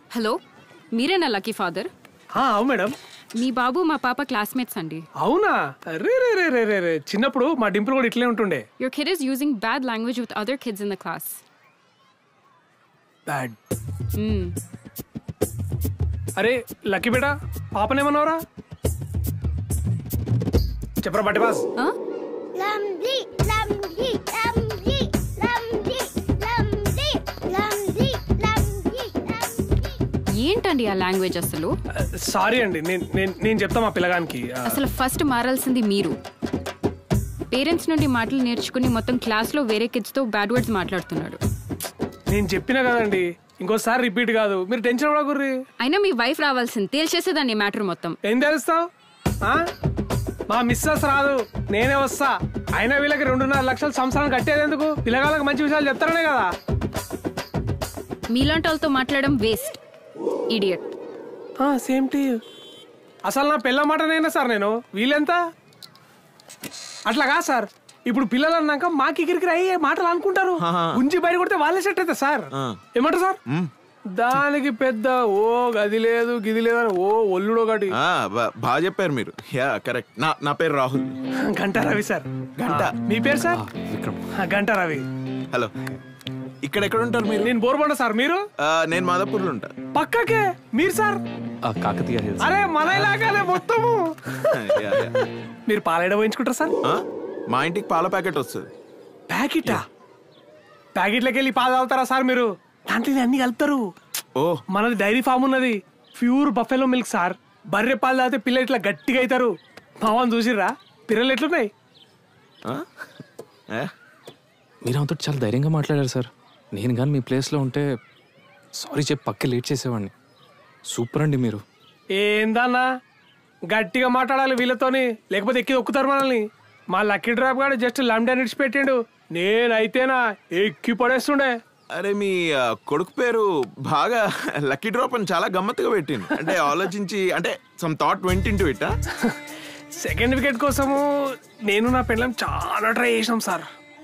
Hello మీరేనా lucky father ఆ, అవును మేడం మీ బాబు మా పాప క్లాస్మేట్స్ అండి అవునా రే రే రే రే రే రే చిన్నప్పుడు మా డింపుల్ కూడా ఇట్లే ఉంటుండే your kid is using bad language with other kids in the class bad అరే లక్కీ బేటా పాపనేమన్నావురా చెప్పరా బట్టి boss Lambi, lambi, lambi, lambi, lambi, lambi, lambi, lambi. ఏంటండి ఆ లాంగ్వేజ్ అసలు సారీ అండి నేను నేను నేను చెప్తా మా పిల్లగానికి ఆ, అసలు ఫస్ట్ మారాల్సింది మీరు పేరెంట్స్ నుండి మాటలు నేర్చుకుని మొత్తం క్లాస్లో వేరే కిడ్స్తో బ్యాడ్ వర్డ్స్ మాట్లాడుతున్నాడు నేను చెప్పినా కదండి ఇంకోసారి రిపీట్ కాదు మీరు టెన్షన్ పడకుర్రి అయినా మీ వైఫ్ రావాల్సింది తేల్చేసేదాన్ని మ్యాటర్ మొత్తం ఏం తెలుస్తావు మా మిస్సెస్ రాదు నేనే వస్తా అయినా వీళ్ళకి రెండున్నర లక్షలు సంవత్సరం కట్టేది ఎందుకు పిల్లగాళ్ళకి మంచి విషయాలు చెప్తారనే కదా మీలాంటి వాళ్ళతో మాట్లాడడం వేస్ట్ ఇడియట్ సేమ్ టీ అసలు నా పిల్ల మాటనైనా సార్ నేను వీళ్ళెంత అట్లా కాదు సార్ ఇప్పుడు పిల్లలు అన్నాక మాకి కిరికిరి అయ్యే మాటలు అనుకుంటారు గుంజి బయట కొడితే వాళ్ళే సెట్ అవుతుంది సార్ ఏమంటారు సార్ దానికి పెద్ద ఓ గది లేదు గిది లేదు అని ఓ ఒల్లుడు ఒకటి ఆ, బా- బాగా చెప్పారు మీరు యా కరెక్ట్ నా నా పేరు రాహుల్ గంట రవి సార్ గంట. ఆ, మీ పేరు సార్ ఆ, గంట రవి హలో ఇక్కడ ఎక్కడ ఉంటారు మీరు నేను బోర్బండ సార్ మీరు ఆ, నేను మాదాపూర్లో ఉంటా పక్కకే మీరు సార్ కాకతీయ హిల్స్ అరే మన ఇలాగానే మొత్తము యా, యా. మీరు పాలైడ పోయించుకుంటారు సార్ ఆ? మా ఇంటికి పాల ప్యాకెట్ వస్తుంది ప్యాకెటా ప్యాకెట్లకి వెళ్ళి పాలు తాగుతారా సార్ మీరు దాంట్లో ఇది అన్ని కలుపుతారు ఓ మనది డైరీ ఫామ్ ఉన్నది ప్యూర్ బఫెలో మిల్క్ సార్ బర్రె పాలు తాగితే పిల్లలు ఇట్లా గట్టిగా అవుతారు మామని చూసిర్రా పిల్లలు ఎట్లున్నాయి ఆ? ఏ? మీరు అంతా చాలా ధైర్యంగా మాట్లాడారు సార్ నేను కానీ మీ ప్లేస్లో ఉంటే సారీ చెప్పి పక్క లేట్ చేసేవాడిని సూపర్ అండి మీరు ఏందన్నా గట్టిగా మాట్లాడాలి వీళ్ళతోని లేకపోతే ఎక్కి దొక్కుతారు మనల్ని మా లక్కీ డ్రాప్ గాడు జస్ట్ లండన్ ఇడిచి పెట్టిండు నేనైతేనా ఎక్కి పడేస్తుండే అరే మీ ఆ, కొడుకు పేరు బాగా లక్కీ డ్రాప్ అని చాలా గమ్మత్తుగా పెట్టింది అంటే ఆలోచించి అంటే some thought went into it second wicket కోసము నేను నా పిల్లం చాలా ట్రై చేసినాం సార్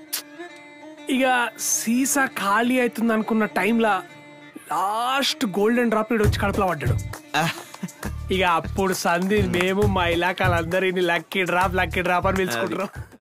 ఇక సీసా ఖాళీ అవుతుంది అనుకున్న టైంలా లాస్ట్ గోల్డెన్ డ్రాప్ ఇడు వచ్చి కడుపులో పడ్డాడు ఇక అప్పుడు సంధి మేము మా ఇలాకాలందరినీ లక్కీ డ్రాప్ లక్కీ డ్రాప్ అని పిలుచుకుంటున్నాం